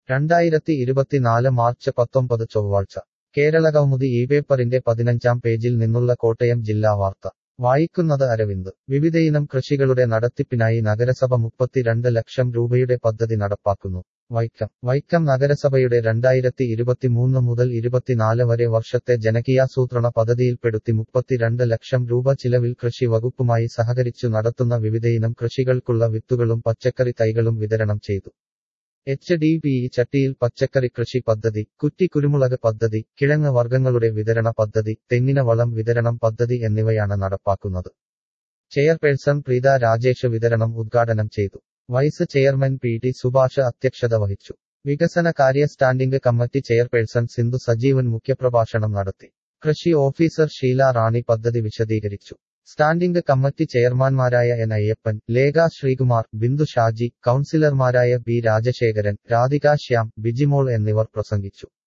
രണ്ടായിരത്തി ഇരുപത്തിനാല് മാർച്ച് പത്തൊമ്പത് ചൊവ്വാഴ്ച കേരളകൗമുദി ഈ പേപ്പറിന്റെ പതിനഞ്ചാം പേജിൽ നിന്നുള്ള കോട്ടയം ജില്ലാ വാർത്ത വായിക്കുന്നത് അരവിന്ദ് വിവിധയിനം കൃഷികളുടെ നടത്തിപ്പിനായി നഗരസഭ മുപ്പത്തിരണ്ട് ലക്ഷം രൂപയുടെ പദ്ധതി നടപ്പാക്കുന്നു വൈക്കം വൈക്കം നഗരസഭയുടെ രണ്ടായിരത്തി ഇരുപത്തിമൂന്ന് മുതൽ ഇരുപത്തിനാല് വരെ വർഷത്തെ ജനകീയാസൂത്രണ പദ്ധതിയിൽപ്പെടുത്തി മുപ്പത്തിരണ്ട് ലക്ഷം രൂപ ചിലവിൽ കൃഷി വകുപ്പുമായി സഹകരിച്ചു നടത്തുന്ന വിവിധയിനം കൃഷികൾക്കുള്ള വിത്തുകളും പച്ചക്കറി തൈകളും വിതരണം ചെയ്തു എച്ച് ഡി പി ഇ ചട്ടിയിൽ പച്ചക്കറി കൃഷി പദ്ധതി കുറ്റി കുരുമുളക് പദ്ധതി കിഴങ്ങ് വർഗ്ഗങ്ങളുടെ വിതരണ പദ്ധതി തെങ്ങിന വളം വിതരണം പദ്ധതി എന്നിവയാണ് നടപ്പാക്കുന്നത് ചെയർപേഴ്സൺ പ്രീത രാജേഷ് വിതരണം ഉദ്ഘാടനം ചെയ്തു vice chairman P T Subhash അധ്യക്ഷത വഹിച്ചു വികസന കാര്യ standing committee chairperson Sindhu Sajeevan മുഖ്യപ്രഭാഷണം നടത്തി കൃഷി ഓഫീസർ ഷീല റാണി പദ്ധതി വിശദീകരിച്ചു സ്റ്റാൻഡിംഗ് കമ്മിറ്റി ചെയർമാൻമാരായ എൻ അയ്യപ്പൻ ലേഖ ശ്രീകുമാർ ബിന്ദു ഷാജി കൌൺസിലർമാരായ ബി രാജശേഖരൻ രാധിക ശ്യാം ബിജിമോൾ എന്നിവർ പ്രസംഗിച്ചു